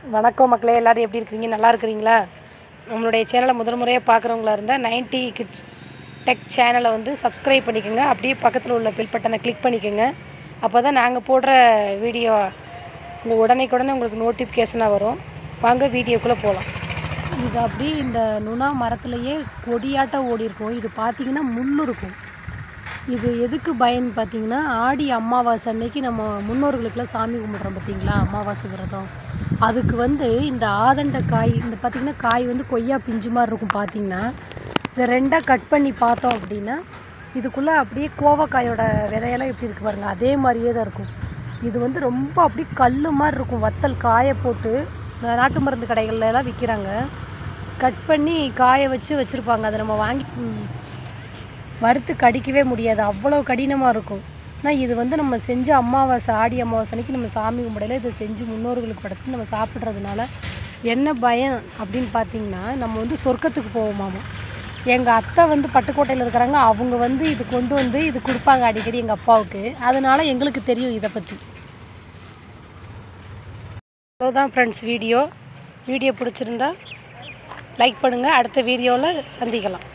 வணக்கம் மக்களே எல்லோரும் எப்படி இருக்கிறீங்க நல்லா இருக்கிறீங்களா நம்மளுடைய சேனலை முதல் முறையாக பார்க்குறவங்களா இருந்தால் நைன்டி கிட்ஸ் டெக் சேனலை வந்து சப்ஸ்கிரைப் பண்ணிக்கோங்க அப்படியே பக்கத்தில் உள்ள பில் பட்டனை கிளிக் பண்ணிக்கோங்க அப்போ தான் நாங்கள் போடுற வீடியோ இந்த உடனேக்குடனே உங்களுக்கு நோட்டிஃபிகேஷனாக வரும் வாங்க வீடியோக்குள்ளே போகலாம் இது அப்படியே இந்த நுணா மரத்துலேயே கொடியாட்டம் ஓடி இருக்கும் இது பார்த்தீங்கன்னா முள் இருக்கும் இது எதுக்கு பயன் பார்த்தீங்கன்னா ஆடி அமாவாசை அன்னைக்கு நம்ம முன்னோர்களுக்கெல்லாம் சாமி கும்பிட்றோம் பார்த்தீங்களா அமாவாசை விரதம் அதுக்கு வந்து இந்த ஆதண்ட காய் இந்த பார்த்திங்கன்னா காய் வந்து கொய்யா பிஞ்சு மாதிரி இருக்கும் பார்த்தீங்கன்னா இதை ரெண்டாக கட் பண்ணி பார்த்தோம் அப்படின்னா இதுக்குள்ளே அப்படியே கோவக்காயோட விதையெல்லாம் எப்படி இருக்கு பாருங்க அதே மாதிரியே தான் இருக்கும் இது வந்து ரொம்ப அப்படியே கல் மாதிரி இருக்கும் வத்தல் காய போட்டு நா- நாட்டு மருந்து கடைகள்ல எல்லாம் விற்கிறாங்க கட் பண்ணி காய வச்சு வச்சுருப்பாங்க அதை நம்ம வாங்கி ம், வறுத்து கடிக்கவே முடியாது அவ்வளோ கடினமாக இருக்கும் ஆனால் இது வந்து நம்ம செஞ்ச அமாவாசை ஆடி அமாவாசை அன்னைக்கு நம்ம சாமி கும்பிடையில இதை செஞ்சு முன்னோர்களுக்கு படைச்சிட்டு நம்ம சாப்பிட்றதுனால என்ன பயன் அப்படின்னு பார்த்தீங்கன்னா நம்ம வந்து சொர்க்கத்துக்கு போவோமாமா எங்கள் அத்தை வந்து பட்டுக்கோட்டையில் இருக்கிறாங்க அவங்க வந்து இது கொண்டு வந்து இது கொடுப்பாங்க அடிக்கடி எங்கள் அப்பாவுக்கு அதனால எங்களுக்கு தெரியும் இதை பற்றி அவ்வளோதான் ஃப்ரெண்ட்ஸ் வீடியோ வீடியோ பிடிச்சிருந்தா லைக் பண்ணுங்கள் அடுத்த வீடியோவில் சந்திக்கலாம்